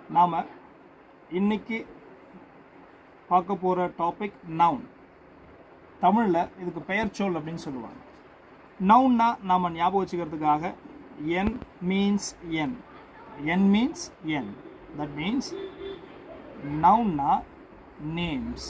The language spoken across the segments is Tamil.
நாம் இன்னைக்கு பார்க்க போகிற டாபிக் நவுன் தமிழில் இதுக்கு பெயர் சொல் அப்படின்னு சொல்லுவாங்க நவுன்னா நாம் ஞாபகம் வச்சுக்கிறதுக்காக N means N N means N that means நவுன்னா நேம்ஸ்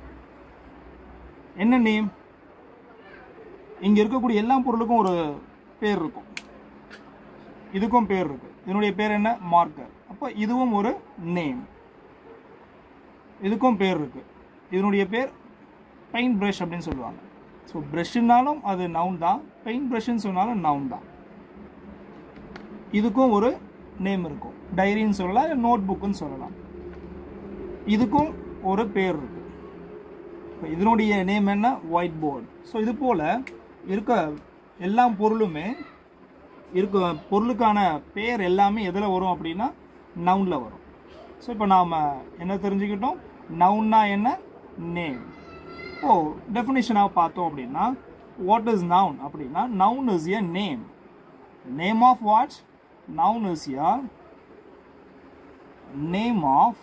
என்ன நேம் இங்கே இருக்கக்கூடிய எல்லா பொருளுக்கும் ஒரு பேர் இருக்கும் இதுக்கும் பேர் இருக்கு இதனுடைய பேர் என்ன மார்க்கர் அப்போ இதுவும் ஒரு நேம் இதுக்கும் பேர் இருக்கு இதனுடைய பேர் பெயிண்ட் ப்ரஷ் அப்படின்னு சொல்லுவாங்க ஸோ ப்ரஷ்னாலும் அது நவுன் தான் பெயிண்ட் ப்ரஷ்ன்னு சொன்னாலும் நவுன் தான் இதுக்கும் ஒரு நேம் இருக்கும் டைரின்னு சொல்லலாம் இல்லை நோட் புக்குன்னு சொல்லலாம் இதுக்கும் ஒரு பேர் இருக்கு இப்போ இதனுடைய நேம் என்ன ஒயிட் போர்டு ஸோ இது போல் இருக்க எல்லா பொருளுமே இருக்க பொருளுக்கான பேர் எல்லாமே எதில் வரும் அப்படின்னா நவுனில் வரும் ஸோ இப்போ நாம் என்ன தெரிஞ்சுக்கிட்டோம் நவுன்னா என்ன நேம் ஓ டெஃபினிஷனாக பார்த்தோம் அப்படின்னா வாட் இஸ் நவுன் அப்படின்னா noun is a name name of what noun is a name of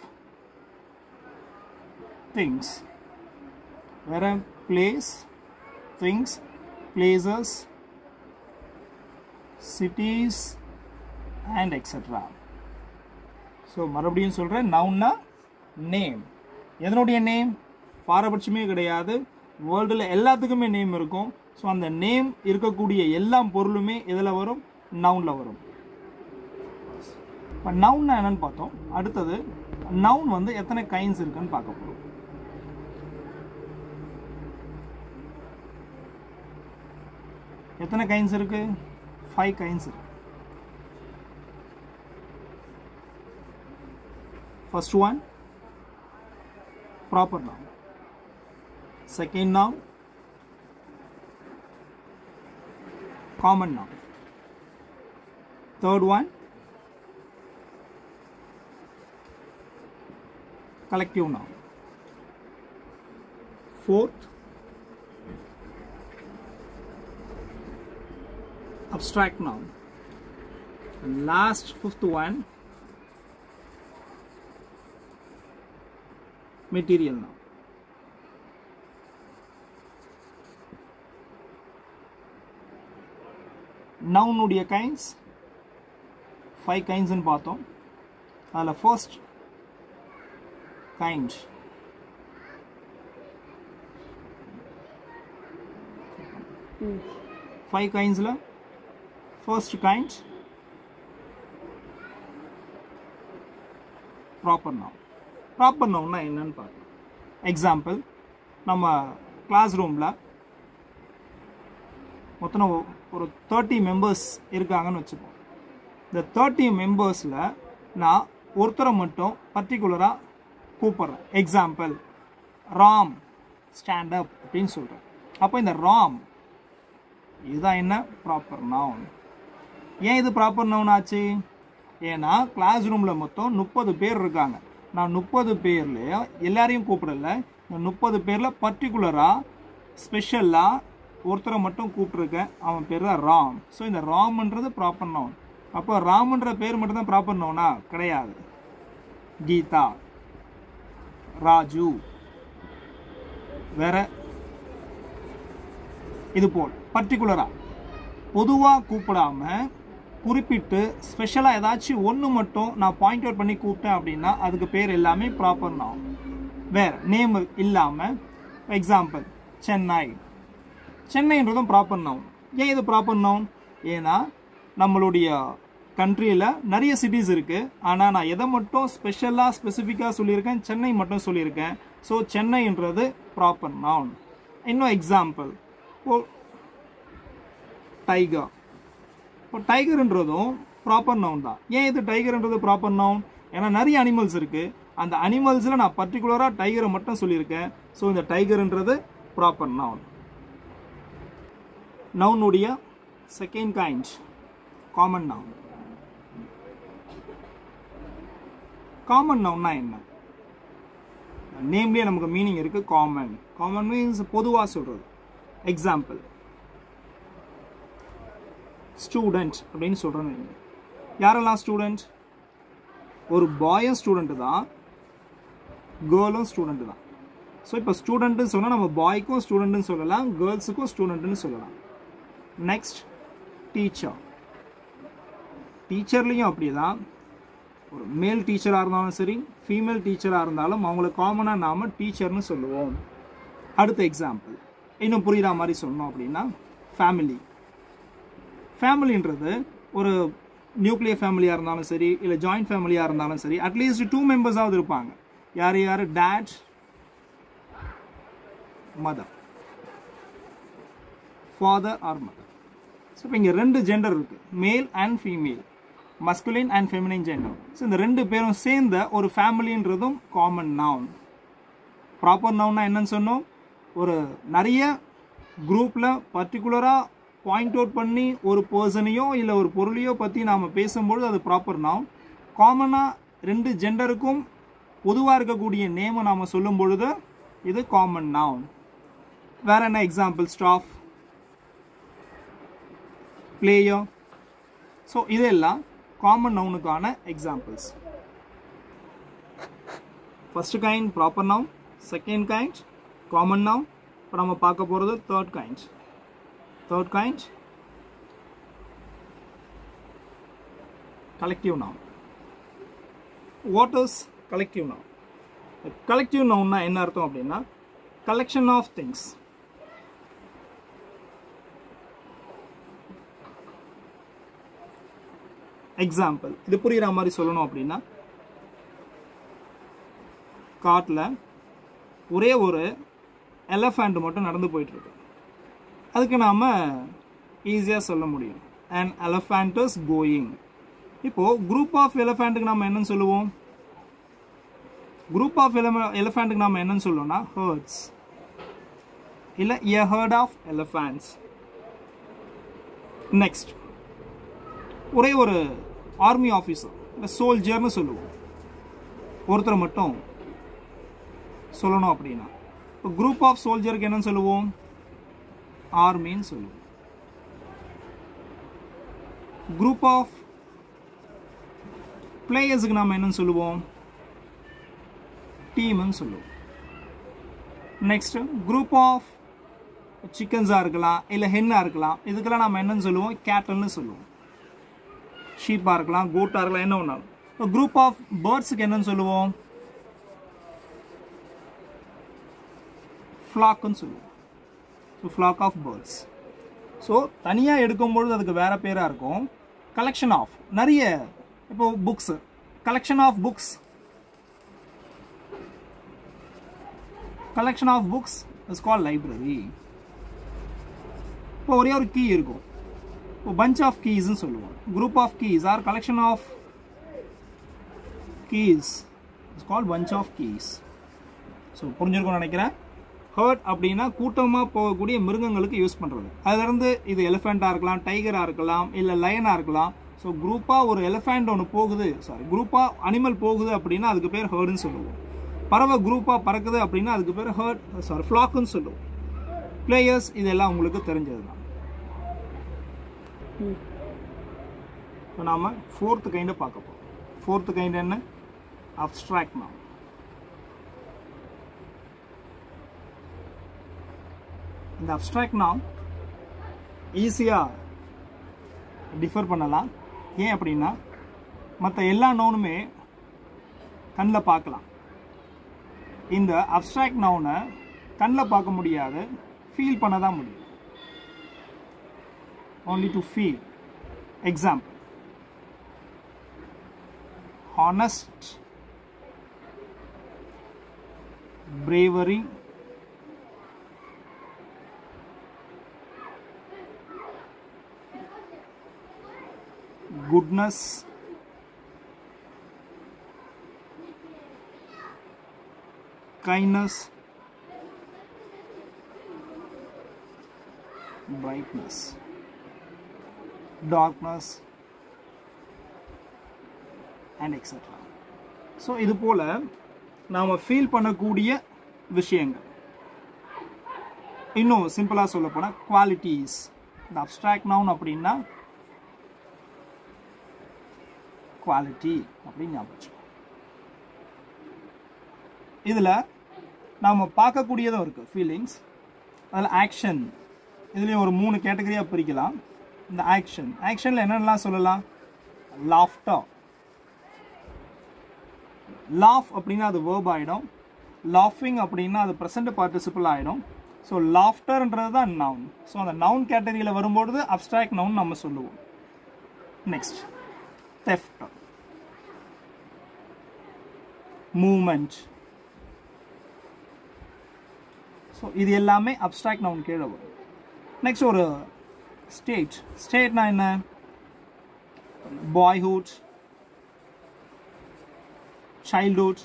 things வேற place things places cities and etc so மறுபடியும் சொல்கிறேன் நவுன்னா நேம் எதனுடைய நேம் பாரபட்சமே கிடையாது வேர்ல்டில் எல்லாத்துக்குமே நேம் இருக்கும் ஸோ அந்த நேம் இருக்கக்கூடிய எல்லா பொருளுமே எதில் வரும் நவுனில் வரும் இப்போ நவுன்னா என்னன்னு பார்த்தோம் அடுத்தது நவுன் வந்து எத்தனை கைன்ஸ் இருக்குன்னு பார்க்க போகிறோம் எத்தனை கைன்ஸ் இருக்கு ஃபைவ் கைன்ஸ் இருக்கு first one proper noun second noun common noun third one collective noun. Fourth, abstract noun. And last, fifth one, material noun. நவுனுடைய கைண்ட்ஸ் ஃபைவ் கைண்ட்ஸ்னு பார்த்தோம் அதில் first kind. Five kinds la first kind proper noun. ப்ராப்பர் நவுன்னா என்னன்னு பார்க்கலாம் எக்ஸாம்பிள் நம்ம கிளாஸ் ரூமில் மொத்தம் ஒரு தேர்ட்டி மெம்பர்ஸ் இருக்காங்கன்னு வச்சுப்போம் இந்த தேர்ட்டி மெம்பர்ஸில் நான் ஒருத்தரை மட்டும் பர்டிகுலராக கூப்பிட்றேன் எக்ஸாம்பிள் ராம் ஸ்டாண்ட் அப் அப்படின்னு சொல்கிறேன் அப்போ இந்த ராம் இதுதான் என்ன ப்ராப்பர் நவுன் ஏன் இது ப்ராப்பர் நவுன் ஆச்சு ஏன்னா கிளாஸ் ரூமில் மொத்தம் முப்பது பேர் இருக்காங்க நான் முப்பது பேர்ல எல்லாரையும் கூப்பிடல இந்த முப்பது பேரில் பர்டிகுலராக ஸ்பெஷலாக ஒருத்தரை மட்டும் கூப்பிட்ருக்கேன் அவன் பேர் தான் ராம் ஸோ இந்த ராம்ன்றது ப்ராப்பர் நவுன் அப்போ ராம்ன்ற பேர் மட்டும் தான் ப்ராப்பர் நவுனா கிடையாது கீதா ராஜு வேற இது போல் பர்டிகுலரா பொதுவாக கூப்பிடாம குறிப்பிட்டு ஸ்பெஷலாக ஏதாச்சும் ஒன்று மட்டும் நான் பாயிண்ட் அவுட் பண்ணி கூப்பிட்டேன் அப்படின்னா அதுக்கு பேர் எல்லாமே ப்ராப்பர் நான் வேற நேம் இல்லாமல் எக்ஸாம்பிள் சென்னை சென்னைன்றதும் ப்ராப்பர் நவுன் ஏன் இது ப்ராப்பர் நவுன் ஏன்னா நம்மளுடைய கண்ட்ரியில் நிறைய சிட்டிஸ் இருக்குது ஆனால் நான் எதை மட்டும் ஸ்பெஷலாக ஸ்பெசிஃபிக்காக சொல்லியிருக்கேன் சென்னை மட்டும் சொல்லியிருக்கேன் ஸோ சென்னைன்றது ப்ராப்பர் நவுன் இன்னும் எக்ஸாம்பிள் ஓ டைகர் இப்போ டைகர்ன்றதும் ப்ராப்பர் நவுன் தான் ஏன் இது டைகர்ன்றது ப்ராப்பர் நவுன் ஏன்னா நிறைய அனிமல்ஸ் இருக்குது அந்த அனிமல்ஸில் நான் பர்டிகுலராக டைகரை மட்டும் சொல்லியிருக்கேன் ஸோ இந்த டைகர்ன்றது ப்ராப்பர் நவுன் நவுனுடைய second kind common noun common நவுன்னா என்ன நேம்லேயே நமக்கு மீனிங் இருக்குது காமன் காமன் மீன்ஸ் பொதுவாக சொல்கிறது எக்ஸாம்பிள் ஸ்டூடெண்ட் அப்படின்னு சொல்கிறேன்னு யாரெல்லாம் ஸ்டூடெண்ட் ஒரு பாயும் ஸ்டூடெண்ட்டு தான் கேர்ளும் ஸ்டூடெண்ட்டு தான் ஸோ இப்போ ஸ்டூடெண்ட்டுன்னு சொன்னால் நம்ம பாய்க்கும் ஸ்டூடெண்ட்டுன்னு சொல்லலாம் கேர்ள்ஸுக்கும் ஸ்டூடெண்ட்டுன்னு சொல்லலாம் நெக்ஸ்ட் டீச்சர் டீச்சர்லேயும் அப்படி தான் ஒரு மேல் டீச்சராக இருந்தாலும் சரி ஃபீமேல் டீச்சராக இருந்தாலும் அவங்கள காமனாக நாம் டீச்சர்னு சொல்லுவோம் அடுத்த எக்ஸாம்பிள் இன்னும் புரிகிற மாதிரி சொன்னோம் அப்படின்னா ஃபேமிலி ஃபேமிலின்றது ஒரு நியூக்ளியர் ஃபேமிலியாக இருந்தாலும் சரி இல்லை ஜாயிண்ட் ஃபேமிலியாக இருந்தாலும் சரி அட்லீஸ்ட் டூ மெம்பர்ஸாவது இருப்பாங்க யார் யார் dad mother father or mother so இப்போ இங்கே ரெண்டு ஜெண்டர் இருக்குது male and female masculine and feminine gender so இந்த ரெண்டு பேரும் சேர்ந்த ஒரு ஃபேமிலின்றதும் காமன் நவுன் ப்ராப்பர் நவுன்னா என்னன்னு சொன்னோம் ஒரு நிறைய குரூப்பில் பர்டிகுலராக பாயிண்ட் அவுட் பண்ணி ஒரு பர்சனையோ இல்லை ஒரு பொருளையோ பற்றி நாம் பேசும்பொழுது அது ப்ராப்பர் நவுன் காமனாக ரெண்டு ஜெண்டருக்கும் பொதுவாக இருக்கக்கூடிய நேமை நாம் சொல்லும் பொழுது இது காமன் நவுன் வேற என்ன எக்ஸாம்பிள் ஸ்டாஃப் பிளேயர் ஸோ இதெல்லாம் காமன் நவுனுக்கான examples first kind proper noun second kind common noun இப்போ நம்ம பார்க்க போகிறது third kind third kind collective noun what is collective noun collective நவுன்னா என்ன அர்த்தம் அப்படின்னா கலெக்ஷன் ஆஃப் திங்ஸ் எக்ஸாம்பிள் இது புரியுற மாதிரி சொல்லணும் அப்படின்னா காட்டில் ஒரே ஒரு எலஃபண்ட் மட்டும் நடந்து போயிட்டு இருக்கு அதுக்கு நாம் ஈஸியாக சொல்ல முடியும் அண்ட் எலஃபண்ட் இஸ் கோயிங் இப்போது குரூப் ஆஃப் எலஃபண்ட்டுக்கு நம்ம என்னன்னு சொல்லுவோம் குரூப் ஆஃப் எலிஃபண்ட்டுக்கு நம்ம என்னன்னு சொல்லுவோம்னா ஹர்ட்ஸ் இல்லை a herd of elephants next ஒரே ஒரு ஆர்மி ஆஃபீஸர் இல்லை சோல்ஜர்னு சொல்லுவோம் ஒருத்தர் மட்டும் சொல்லணும் அப்படின்னா இப்போ குரூப் ஆஃப் சோல்ஜருக்கு என்னன்னு சொல்லுவோம் ஆர்மின்னு சொல்லுவோம் குரூப் ஆஃப் பிளேயர்ஸுக்கு நாம் என்னன்னு சொல்லுவோம் டீம்னு சொல்லுவோம் நெக்ஸ்ட் குரூப் ஆஃப் சிக்கன்ஸாக இருக்கலாம் இல்லை ஹென்னாக இருக்கலாம் இதுக்கெல்லாம் நம்ம என்னன்னு சொல்லுவோம் கேட்டல்னு சொல்லுவோம் ஷீப்பாக இருக்கலாம் கோட்டாக இருக்கலாம் என்ன ஒன்றாலும் குரூப் ஆஃப் பேர்ட்ஸுக்கு என்னன்னு சொல்லுவோம் ஃப்ளாக்குன்னு சொல்லுவோம் so flock of birds so தனியாக எடுக்கும்பொழுது அதுக்கு வேறு பேராக இருக்கும் கலெக்ஷன் ஆஃப் நிறைய இப்போ books collection of books collection of books is call library இப்போ ஒரே ஒரு கீ இருக்கும் இப்போ பஞ்ச் ஆஃப் கீஸ்ன்னு சொல்லுவோம் group of keys or collection of keys it's call bunch of keys so புரிஞ்சிருக்கும்னு நினைக்கிறேன் ஹர்ட் அப்படின்னா கூட்டமாக போகக்கூடிய மிருகங்களுக்கு யூஸ் பண்ணுறது அதுலேருந்து இது எலிஃபெண்ட்டாக இருக்கலாம் டைகராக இருக்கலாம் இல்லை லயனாக இருக்கலாம் ஸோ குரூப்பாக ஒரு எலிஃபெண்ட் ஒன்று போகுது சாரி குரூப்பாக அனிமல் போகுது அப்படின்னா அதுக்கு பேர் ஹர்டுன்னு சொல்லுவோம் பறவை குரூப்பாக பறக்குது அப்படின்னா அதுக்கு பேர் ஹர்ட் சாரி ஃப்ளாக்குன்னு சொல்லுவோம் பிளேயர்ஸ் இதெல்லாம் உங்களுக்கு தெரிஞ்சது தான் இப்போ நாம் ஃபோர்த்து கைண்டை பார்க்க போகிறோம் ஃபோர்த்து கைண்ட் என்ன அப்ட்ராக்ட் நாம் இந்த அப்ட்ராக்ட் நாம் ஈஸியாக டிஃபர் பண்ணலாம் ஏன் அப்படின்னா மற்ற எல்லா நோனுமே கண்ணில் பார்க்கலாம் இந்த அப்ட்ராக்ட் நவுனை கண்ணில் பார்க்க முடியாது ஃபீல் பண்ண தான் முடியும் only to feel example honest bravery goodness kindness brightness darkness and etc. So இது போல் நாம் ஃபீல் பண்ணக்கூடிய விஷயங்கள் இன்னும் சிம்பிளாக சொல்ல போனால் குவாலிட்டிஸ் இந்த அப்ட்ராக்ட் நவுன் அப்படின்னா குவாலிட்டி அப்படின்னு ஞாபகம் வச்சுக்கோங்க இதில் நாம் பார்க்கக்கூடியதும் இருக்குது ஃபீலிங்ஸ் அதில் ஆக்ஷன் இதுலேயும் ஒரு மூணு கேட்டகரியாக பிரிக்கலாம் இந்த ஆக்ஷன் ஆக்ஷனில் என்னென்னலாம் சொல்லலாம் லாஃப்டா லாஃப் அப்படின்னா அது வேர்ப் ஆகிடும் லாஃபிங் அப்படின்னா அது ப்ரெசண்ட் பார்ட்டிசிபிள் ஆகிடும் ஸோ லாஃப்டர்ன்றது தான் நவுன் ஸோ அந்த நவுன் கேட்டகரியில் வரும்பொழுது அப்ட்ராக்ட் நவுன் நம்ம சொல்லுவோம் நெக்ஸ்ட் தெஃப்ட் மூமெண்ட் ஸோ இது எல்லாமே அப்ட்ராக்ட் நவுன் கீழே வரும் நெக்ஸ்ட் ஒரு ஸ்டேட் ஸ்டேட்னா என்ன பாய்ஹுட் childhood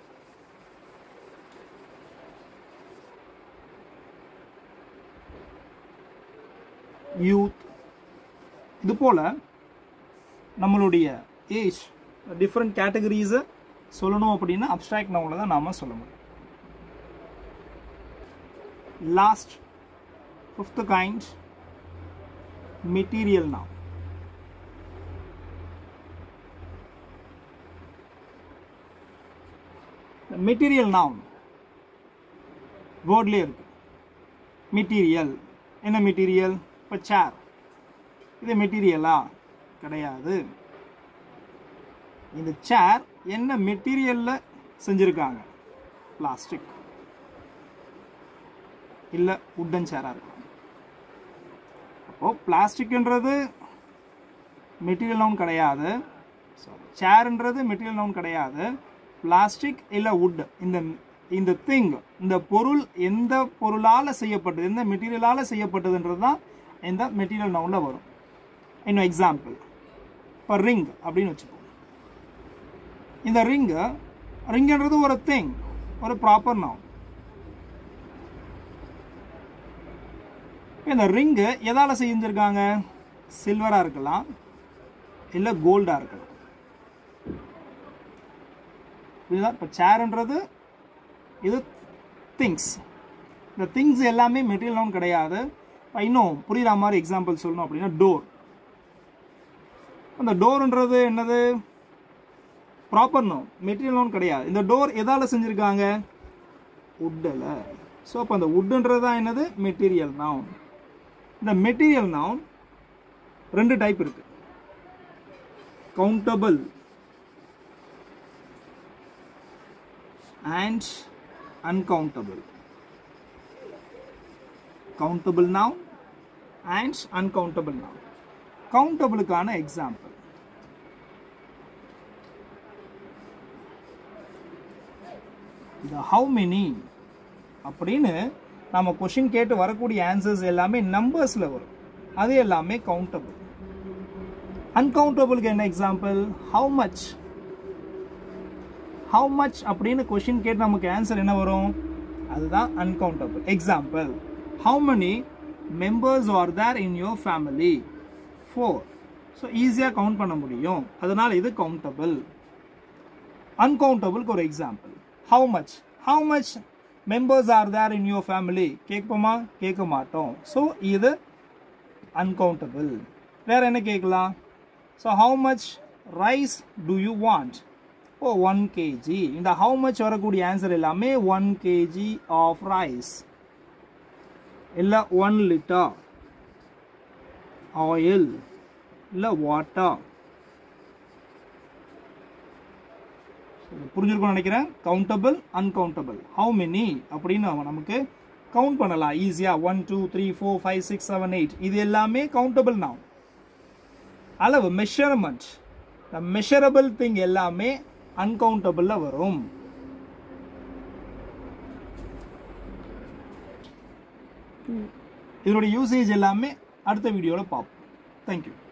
யூத் இது போல் நம்மளுடைய ஏஜ் டிஃப்ரெண்ட் கேட்டகரிஸை சொல்லணும் அப்படின்னா அப்ட்ராக்ட் நவுனில் தான் நாம் சொல்ல முடியும் last fifth kind material now material noun வேர்ட்லேயே இருக்கு மெட்டீரியல் என்ன மெட்டீரியல் இப்போ சேர் இது மெட்டீரியலா கிடையாது இந்த சேர் என்ன மெட்டீரியலில் செஞ்சுருக்காங்க பிளாஸ்டிக் இல்லை உட்டன் சேராக இருக்கும் அப்போது பிளாஸ்டிக்ன்றது மெட்டீரியல் நவுன் கிடையாது சேர்ன்றது மெட்டீரியல் நவுன் கிடையாது பிளாஸ்டிக் இல்லை வுட் இந்த இந்த திங் இந்த பொருள் எந்த பொருளால் செய்யப்பட்டது எந்த மெட்டீரியலால் செய்யப்பட்டதுன்றது தான் இந்த மெட்டீரியல் நவுனில் வரும் இன்னும் எக்ஸாம்பிள் இப்போ ரிங் அப்படின்னு வச்சுப்போம் இந்த ரிங்கு ரிங்குன்றது ஒரு திங் ஒரு ப்ராப்பர் நவுன் இந்த ரிங்கு எதால் செஞ்சுருக்காங்க சில்வராக இருக்கலாம் இல்லை கோல்டாக இருக்கலாம் இதுதான் இப்போ சேர்ன்றது இது திங்ஸ் இந்த திங்ஸ் எல்லாமே மெட்டீரியல் நவுன் கிடையாது இப்போ இன்னும் புரியுற மாதிரி எக்ஸாம்பிள் சொல்லணும் அப்படின்னா டோர் அந்த டோர்ன்றது என்னது ப்ராப்பர் நவுன் மெட்டீரியல் நவுன் கிடையாது இந்த டோர் எதால் செஞ்சுருக்காங்க உட்டில் ஸோ அப்போ அந்த உட்டுன்றது தான் என்னது மெட்டீரியல் நவுன் இந்த மெட்டீரியல் நவுன் ரெண்டு டைப் இருக்கு countable and uncountable. Countable noun and uncountable noun. கவுண்டபிளுக்கான எக்ஸாம்பிள் இந்த ஹவு மெனி அப்படின்னு நம்ம கொஷின் கேட்டு வரக்கூடிய ஆன்சர்ஸ் எல்லாமே நம்பர்ஸில் வரும் அது எல்லாமே கவுண்டபிள் அன்கவுண்டபிளுக்கு என்ன example how much how much அப்படின்னு கொஷின் கேட்டு நமக்கு ஆன்சர் என்ன வரும் அதுதான் uncountable example how many members are there in your family four so ஈஸியாக கவுண்ட் பண்ண முடியும் அதனால் இது கவுண்டபிள் அன்கவுண்டபிளுக்கு ஒரு example how much how much members are there in your family கேட்போமா கேட்க மாட்டோம் ஸோ இது அன்கவுண்டபிள் வேற என்ன கேட்கலாம் so how much rice do you want ஓ ஒன் கேஜி இந்த ஹவு மச் வரக்கூடிய ஆன்சர் எல்லாமே ஒன் கேஜி ஆஃப் ரைஸ் இல்லை ஒன் லிட்டர் ஆயில் இல்லை வாட்டர் புரிஞ்சிருக்கும்னு நினைக்கிறேன் கவுண்டபிள் அன்கவுண்டபிள் ஹவு மெனி அப்படின்னு நமக்கு கவுண்ட் பண்ணலாம் ஈஸியாக one two three four five six seven eight இது எல்லாமே கவுண்டபிள் நான் அளவு மெஷர்மெண்ட் மெஷரபிள் திங் எல்லாமே அன்கவுண்டபிளில் வரும் இதனுடைய யூசேஜ் எல்லாமே அடுத்த வீடியோவில் பார்ப்போம் தேங்க்யூ